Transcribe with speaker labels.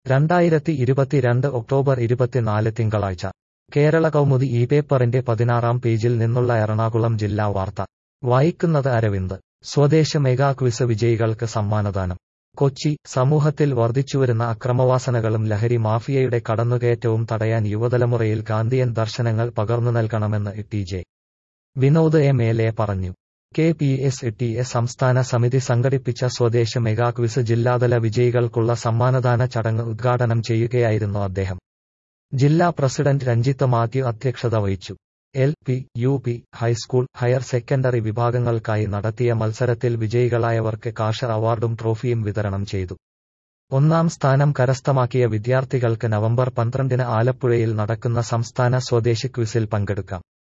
Speaker 1: രണ്ടായിരത്തി ഇരുപത്തിരണ്ട് ഒക്ടോബർ ഇരുപത്തിനാല് തിങ്കളാഴ്ച കേരള കൗമുദി ഈ പേപ്പറിന്റെ പതിനാറാം പേജിൽ നിന്നുള്ള എറണാകുളം ജില്ലാ വാർത്ത വായിക്കുന്നത് അരവിന്ദ് സ്വദേശ മെഗാ ക്വിസ് വിജയികൾക്ക് സമ്മാനദാനം കൊച്ചി സമൂഹത്തിൽ വർദ്ധിച്ചുവരുന്ന അക്രമവാസനകളും ലഹരി മാഫിയയുടെ കടന്നുകയറ്റവും തടയാൻ യുവതലമുറയിൽ ഗാന്ധിയൻ ദർശനങ്ങൾ പകർന്നു നൽകണമെന്ന് T J Vinod M L A പറഞ്ഞു K P S T A സംസ്ഥാന സമിതി സംഘടിപ്പിച്ച സ്വദേശ മെഗാ ക്വിസ് ജില്ലാതല വിജയികൾക്കുള്ള സമ്മാനദാന ചടങ്ങ് ഉദ്ഘാടനം ചെയ്യുകയായിരുന്നു അദ്ദേഹം ജില്ലാ പ്രസിഡന്റ് രഞ്ജിത്ത് മാത്യു അധ്യക്ഷത വഹിച്ചു L P U P high school higher secondary വിഭാഗങ്ങൾക്കായി നടത്തിയ മത്സരത്തിൽ വിജയികളായവർക്ക് കാഷ അവാർഡും ട്രോഫിയും വിതരണം ചെയ്തു ഒന്നാം സ്ഥാനം കരസ്ഥമാക്കിയ വിദ്യാർത്ഥികൾക്ക് നവംബർ പന്ത്രണ്ടിന് ആലപ്പുഴയിൽ നടക്കുന്ന സംസ്ഥാന സ്വദേശി ക്വിസിൽ പങ്കെടുക്കാം